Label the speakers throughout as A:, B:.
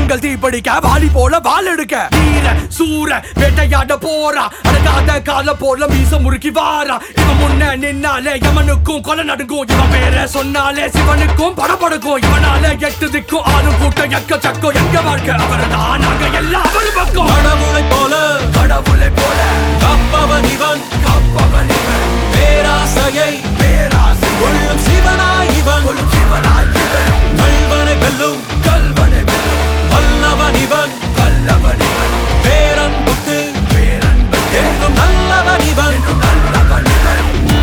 A: கண்கள் தீப்படிக்க வாலி போல வால் எடுக்க வீர சூர வேட்டையாட போறா அடங்காத கால போல மீச முறுக்கி வாரா இவன் முன்ன நின்னாலே யமனுக்கும் கொலை நடுங்கும் இவன் பேர சொன்னாலே சிவனுக்கும் படபடுக்கும் இவனால எட்டு திக்கும் ஆளும் கூட்டம் எக்க சக்கம் எங்க வாழ்க்கை அவர்தான் நாங்க எல்லாம் அவரு பக்கம்
B: கடவுளை போல
A: கடவுளை போல
B: கப்பவன் இவன்
A: கப்பவன் இவன்
B: பேராசையை
A: பேராசை
B: கொள்ளும் சிவனாய் இவன்
A: கொள்ளும் சிவனாய் இவன்
B: கல்வனை வெல்லும்
A: கல்வனை வெல்லும்
B: வல்லவன் இவன்
A: வல்லவன் இவன்
B: பேரன்புக்கு
A: பேரன்பு
B: என்றும் நல்லவன் இவன்
A: நல்லவன் இவன்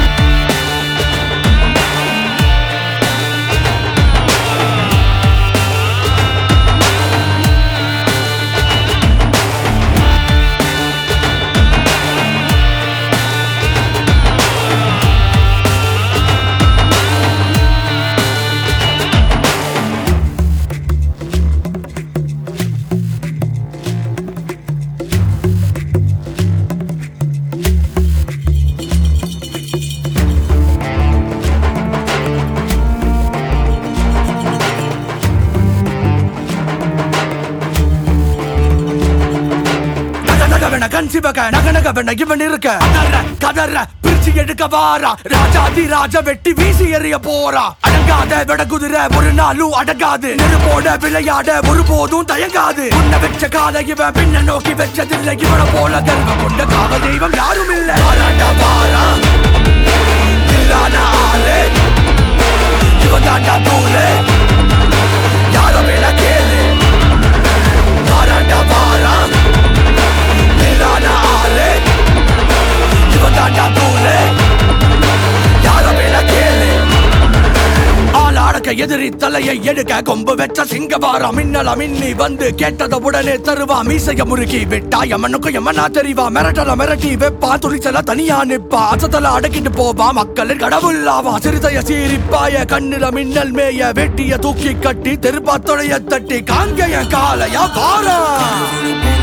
A: நக நகவென கண் சிவக நக நகவென இவன் இருக்க கதற கதற பிரிச்சு எடுக்க வாரா ராஜாதி ராஜ வெட்டி வீசி எறிய போறா அடங்காத விட குதிரை ஒரு நாளும் அடங்காது நெருப்போட விளையாட ஒருபோதும் தயங்காது உன்னை வச்ச கால இவன் பின்ன நோக்கி வச்சதில்லை இவனை போல கர்வம் கொண்ட காவல் தெய்வம் யாரும் இல்ல வாராண்டா வாரா இல்லாத ஆளு இவன் தாண்டா தூளு யாரும் இல்ல கேளு வாராண்டா வாரா இல்லாத ஆளு இவன் தாண்டா தூளு யாரும் இல்ல கேளு ஆள் அடக்க எதிரி தலையை எடுக்க கொம்பு வெச்ச சிங்கவாரா மின்னல மின்னி வந்து கேட்டத உடனே தருவா மீசைய முறுக்கி விட்டா எமனுக்கும் எமனா தெரிவா மிரட்டல மிரட்டி வெப்பா துணிச்சல தனியா நிப்பா அசத்தல அடக்கிட்டு போவா மக்களின் கடவுளாவா சிறுதைய சீரிப்பாய கண்ணில மின்னல் மேய வெட்டிய தூக்கி கட்டி தெருப்பா தொடைய தட்டி காங்கய காலையா வாரா